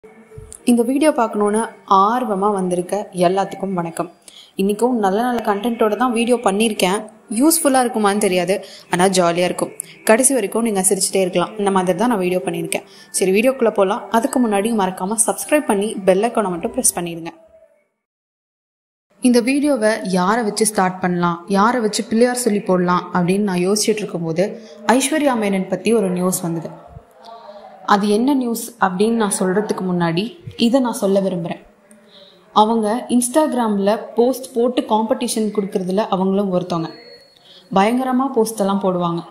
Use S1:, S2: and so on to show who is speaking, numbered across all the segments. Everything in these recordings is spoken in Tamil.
S1: இந்த வீடியோ பார்க்கணுன்னு ஆர்வமாக வந்திருக்க எல்லாத்துக்கும் வணக்கம் இன்றைக்கும் நல்ல நல்ல கண்டென்ட்டோட தான் வீடியோ பண்ணியிருக்கேன் யூஸ்ஃபுல்லாக இருக்குமான்னு தெரியாது ஆனால் ஜாலியாக இருக்கும் கடைசி வரைக்கும் நீங்கள் சிரிச்சிட்டே இருக்கலாம் இந்த மாதிரி தான் நான் வீடியோ பண்ணியிருக்கேன் சரி வீடியோக்குள்ளே போகலாம் அதுக்கு முன்னாடி மறக்காமல் சப்ஸ்கிரைப் பண்ணி பெல் ஐக்கானை மட்டும் ப்ரெஸ் பண்ணிடுங்க இந்த வீடியோவை யாரை வச்சு ஸ்டார்ட் பண்ணலாம் யாரை வச்சு பிள்ளையார் சொல்லி போடலாம் அப்படின்னு நான் யோசிச்சுட்டு இருக்கும்போது ஐஸ்வர்யா மேனன் பற்றி ஒரு நியூஸ் வந்தது அது என்ன நியூஸ் அப்படின்னு நான் சொல்கிறதுக்கு முன்னாடி இதை நான் சொல்ல விரும்புகிறேன் அவங்க இன்ஸ்டாகிராமில் போஸ்ட் போட்டு காம்படிஷன் கொடுக்கறதுல அவங்களும் ஒருத்தவங்க பயங்கரமாக போஸ்டெல்லாம் போடுவாங்க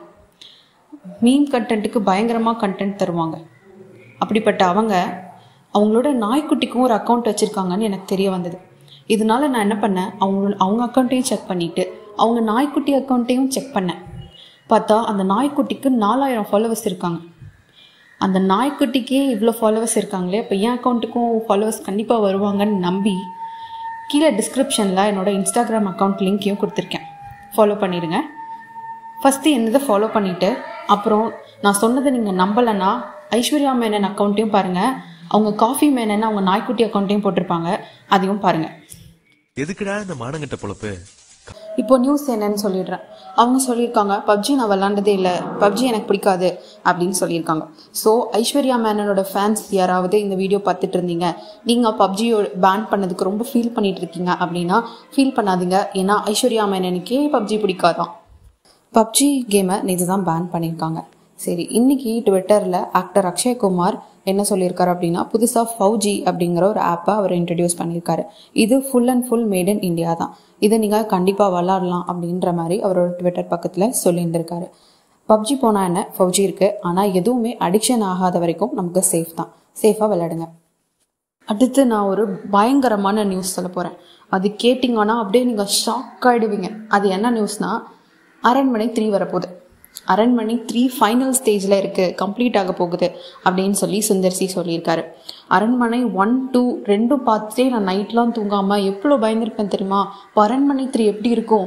S1: மீம் கண்டென்ட்டுக்கு பயங்கரமாக கண்டென்ட் தருவாங்க அப்படிப்பட்ட அவங்க அவங்களோட நாய்க்குட்டிக்கும் ஒரு அக்கௌண்ட் வச்சுருக்காங்கன்னு எனக்கு தெரிய வந்தது இதனால நான் என்ன பண்ணேன் அவங்க அவங்க அக்கௌண்ட்டையும் செக் பண்ணிவிட்டு அவங்க நாய்க்குட்டி அக்கௌண்ட்டையும் செக் பண்ணேன் பார்த்தா அந்த நாய்க்குட்டிக்கு நாலாயிரம் ஃபாலோவர்ஸ் இருக்காங்க அந்த நாய்க்குட்டிக்கே இவ்வளோ ஃபாலோவர்ஸ் இருக்காங்களே அப்போ என் அக்கௌண்ட்டுக்கும் ஃபாலோவர்ஸ் கண்டிப்பாக வருவாங்கன்னு நம்பி கீழே டிஸ்கிரிப்ஷனில் என்னோட இன்ஸ்டாகிராம் அக்கௌண்ட் லிங்க்கையும் கொடுத்துருக்கேன் ஃபாலோ பண்ணிடுங்க ஃபஸ்ட்டு என்னதை ஃபாலோ பண்ணிவிட்டு அப்புறம் நான் சொன்னதை நீங்கள் நம்பலைன்னா ஐஸ்வர்யா மேனன் அக்கௌண்ட்டையும் பாருங்கள் அவங்க காஃபி மேனன் அவங்க நாய்க்குட்டி அக்கௌண்ட்டையும் போட்டிருப்பாங்க அதையும் பாருங்கள்
S2: எதுக்குடா இந்த மானங்கட்ட பொழப்பு
S1: இப்போ நியூஸ் என்னன்னு சொல்லிடுறேன் அவங்க சொல்லியிருக்காங்க பப்ஜி நான் விளாண்டதே இல்லை பப்ஜி எனக்கு பிடிக்காது அப்படின்னு சொல்லியிருக்காங்க ஸோ ஐஸ்வர்யா மேனனோட ஃபேன்ஸ் யாராவது இந்த வீடியோ பார்த்துட்டு இருந்தீங்க நீங்கள் பப்ஜியோ பேன் பண்ணதுக்கு ரொம்ப ஃபீல் பண்ணிட்டு இருக்கீங்க அப்படின்னா ஃபீல் பண்ணாதீங்க ஏன்னா ஐஸ்வர்யா மேனனுக்கே பப்ஜி பிடிக்காதான் பப்ஜி கேமை நேற்று தான் பேன் பண்ணியிருக்காங்க சரி இன்னைக்கு ட்விட்டரில் ஆக்டர் அக்ஷய்குமார் என்ன சொல்லியிருக்காரு அப்படின்னா புதுசாக ஃபவுஜி அப்படிங்கிற ஒரு ஆப்பை அவர் இன்ட்ரடியூஸ் பண்ணியிருக்காரு இது full and full made in India தான் இதை நீங்கள் கண்டிப்பாக விளாடலாம் அப்படின்ற மாதிரி அவரோட ட்விட்டர் பக்கத்தில் சொல்லியிருந்திருக்காரு பப்ஜி போனால் என்ன ஃபவுஜி இருக்குது ஆனால் எதுவுமே அடிக்ஷன் ஆகாத வரைக்கும் நமக்கு சேஃப் தான் சேஃபாக விளையாடுங்க அடுத்து நான் ஒரு பயங்கரமான நியூஸ் சொல்ல போகிறேன் அது கேட்டிங்கன்னா அப்படியே நீங்கள் ஷாக் ஆகிடுவீங்க அது என்ன நியூஸ்னால் அரண்மனை த்ரீ வரப்போகுது அரண்மனை த்ரீ ஃபைனல் ஸ்டேஜில் இருக்குது கம்ப்ளீட் ஆக போகுது அப்படின்னு சொல்லி சுந்தர்சி சொல்லியிருக்காரு அரண்மனை ஒன் டூ ரெண்டும் பார்த்துட்டே நான் நைட்லாம் தூங்காமல் எவ்வளோ பயந்துருப்பேன் தெரியுமா இப்போ அரண்மனை த்ரீ எப்படி இருக்கும்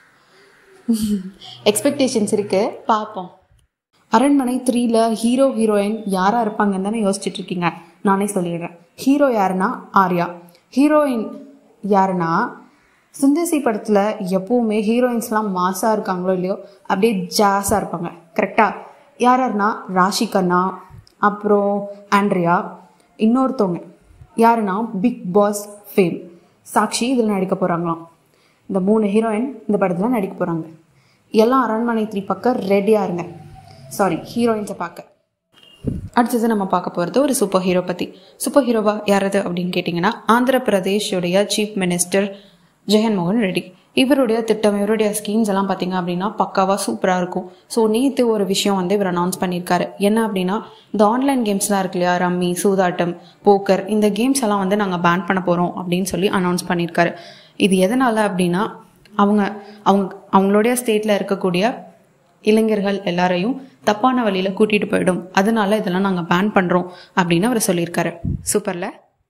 S1: எக்ஸ்பெக்டேஷன்ஸ் இருக்குது பார்ப்போம் அரண்மனை த்ரீல ஹீரோ ஹீரோயின் யாராக இருப்பாங்கன்னு தானே யோசிச்சுட்டு இருக்கீங்க நானே சொல்லிடுறேன் ஹீரோ யாருன்னா ஆர்யா ஹீரோயின் யாருன்னா சுந்தர்சி படத்தில் எப்போவுமே ஹீரோயின்ஸ்லாம் மாஸாக இருக்காங்களோ இல்லையோ அப்படியே ஜாஸாக இருப்பாங்க கரெக்டாக யார் யாருன்னா ராஷி கண்ணா அப்புறம் ஆண்ட்ரியா இன்னொருத்தவங்க யாருன்னா பிக் பாஸ் ஃபேம் சாக்ஷி இதில் நடிக்க போகிறாங்களாம் இந்த மூணு ஹீரோயின் இந்த படத்தில் நடிக்க போகிறாங்க எல்லாம் அரண்மனை த்ரீ பக்கம் ரெடியாக இருங்க சாரி ஹீரோயின்ஸை பார்க்க அடுத்தது நம்ம பார்க்க போகிறது ஒரு சூப்பர் ஹீரோ பற்றி சூப்பர் ஹீரோவா யாரது அப்படின்னு கேட்டிங்கன்னா ஆந்திர பிரதேஷோடைய சீஃப் மினிஸ்டர் ஜெகன்மோகன் ரெட்டி இவருடைய திட்டம் இவருடைய ஸ்கீம்ஸ் எல்லாம் பார்த்தீங்க அப்படின்னா பக்காவாக சூப்பராக இருக்கும் ஸோ நேற்று ஒரு விஷயம் வந்து இவர் அனௌன்ஸ் பண்ணியிருக்காரு என்ன அப்படின்னா இந்த ஆன்லைன் கேம்ஸ்லாம் இருக்கு இல்லையா ரம்மி சூதாட்டம் போக்கர் இந்த கேம்ஸ் எல்லாம் வந்து நாங்கள் பேன் பண்ண போகிறோம் அப்படின்னு சொல்லி அனௌன்ஸ் பண்ணியிருக்காரு இது எதனால் அப்படின்னா அவங்க அவங்க அவங்களுடைய ஸ்டேட்டில் இருக்கக்கூடிய இளைஞர்கள் எல்லாரையும் தப்பான வழியில் கூட்டிகிட்டு போயிடும் அதனால இதெல்லாம் நாங்கள் பேன் பண்ணுறோம் அப்படின்னு அவர் சொல்லியிருக்காரு சூப்பரில்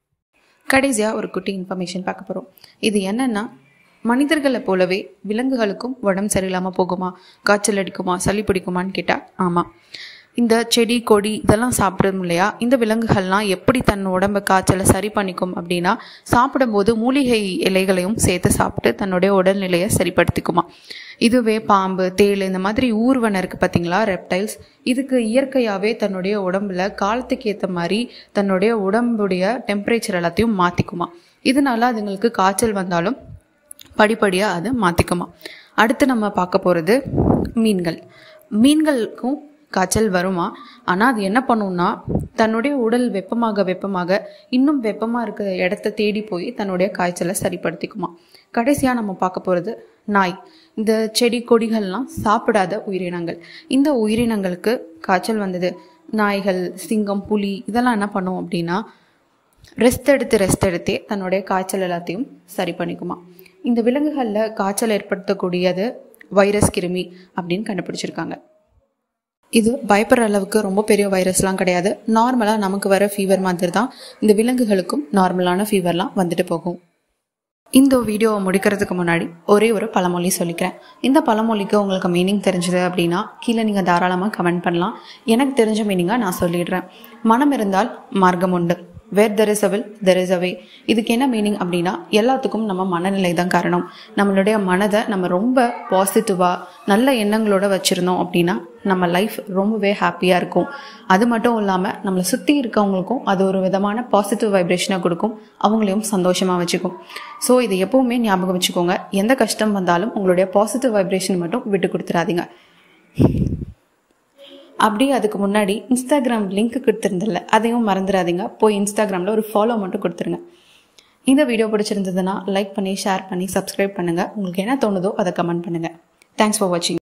S1: கடைசியாக ஒரு குட்டி இன்ஃபர்மேஷன் பார்க்க போகிறோம் இது என்னென்னா மனிதர்களை போலவே விலங்குகளுக்கும் உடம்பு சரியில்லாமல் போகுமா காய்ச்சல் அடிக்குமா சளி பிடிக்குமான்னு கேட்டால் ஆமாம் இந்த செடி கொடி இதெல்லாம் சாப்பிடும் இல்லையா இந்த விலங்குகள்லாம் எப்படி தன் உடம்பு காய்ச்சலை சரி பண்ணிக்கும் அப்படின்னா சாப்பிடும்போது மூலிகை இலைகளையும் சேர்த்து சாப்பிட்டு தன்னுடைய உடல்நிலையை சரிப்படுத்திக்குமா இதுவே பாம்பு தேள் இந்த மாதிரி ஊர்வன இருக்குது பார்த்தீங்களா ரெப்டைல்ஸ் இதுக்கு இயற்கையாகவே தன்னுடைய உடம்புல காலத்துக்கு ஏற்ற மாதிரி தன்னுடைய உடம்புடைய டெம்பரேச்சர் எல்லாத்தையும் மாற்றிக்குமா இதனால அதுங்களுக்கு காய்ச்சல் வந்தாலும் படிப்படியாக அது மாற்றிக்குமா அடுத்து நம்ம பார்க்க போகிறது மீன்கள் மீன்களுக்கும் காய்ச்சல் வருமா ஆனால் அது என்ன பண்ணும்னா தன்னுடைய உடல் வெப்பமாக வெப்பமாக இன்னும் வெப்பமாக இருக்கிற இடத்த தேடி போய் தன்னுடைய காய்ச்சலை சரிப்படுத்திக்குமா கடைசியாக நம்ம பார்க்க போகிறது நாய் இந்த செடி கொடிகள்லாம் சாப்பிடாத உயிரினங்கள் இந்த உயிரினங்களுக்கு காய்ச்சல் வந்தது நாய்கள் சிங்கம் புலி இதெல்லாம் என்ன பண்ணும் அப்படின்னா ரெஸ்ட் எடுத்து ரெஸ்ட் எடுத்தே தன்னுடைய காய்ச்சல் எல்லாத்தையும் சரி பண்ணிக்குமா இந்த விலங்குகளில் காய்ச்சல் ஏற்படுத்தக்கூடியது வைரஸ் கிருமி அப்படின்னு கண்டுபிடிச்சிருக்காங்க இது பயப்படுற அளவுக்கு ரொம்ப பெரிய வைரஸ்லாம் கிடையாது நார்மலாக நமக்கு வர ஃபீவர் மாதிரி தான் இந்த விலங்குகளுக்கும் நார்மலான ஃபீவர்லாம் வந்துட்டு போகும் இந்த வீடியோவை முடிக்கிறதுக்கு முன்னாடி ஒரே ஒரு பழமொழி சொல்லிக்கிறேன் இந்த பழமொழிக்கு உங்களுக்கு மீனிங் தெரிஞ்சது அப்படின்னா கீழே நீங்கள் தாராளமாக கமெண்ட் பண்ணலாம் எனக்கு தெரிஞ்ச மீனிங்காக நான் சொல்லிடுறேன் மனம் இருந்தால் மார்க்கம் உண்டு where there is a will there is a way இதுக்கு என்ன மீனிங் அப்படின்னா எல்லாத்துக்கும் நம்ம மனநிலை தான் காரணம் நம்மளுடைய மனதை நம்ம ரொம்ப பாசிட்டிவாக நல்ல எண்ணங்களோட வச்சுருந்தோம் அப்படின்னா நம்ம லைஃப் ரொம்பவே ஹாப்பியாக இருக்கும் அது மட்டும் இல்லாமல் நம்மளை சுற்றி இருக்கவங்களுக்கும் அது ஒரு விதமான பாசிட்டிவ் வைப்ரேஷனை கொடுக்கும் அவங்களையும் சந்தோஷமாக வச்சுக்கும் ஸோ இதை எப்போவுமே ஞாபகம் வச்சுக்கோங்க எந்த கஷ்டம் வந்தாலும் உங்களுடைய பாசிட்டிவ் வைப்ரேஷன் மட்டும் விட்டு கொடுத்துறாதீங்க அப்படியே அதுக்கு முன்னாடி இன்ஸ்டாகிராம் லிங்க் கொடுத்துருந்தில்ல அதையும் மறந்துடாதீங்க போய் இன்ஸ்டாகிராமில் ஒரு ஃபாலோ மட்டும் கொடுத்துருங்க இந்த வீடியோ பிடிச்சிருந்ததுன்னா லைக் பண்ணி ஷேர் பண்ணி சப்ஸ்கிரைப் பண்ணுங்கள் உங்களுக்கு என்ன தோணுதோ அதை கமெண்ட் பண்ணுங்கள் தேங்க்ஸ் ஃபார் வாட்சிங்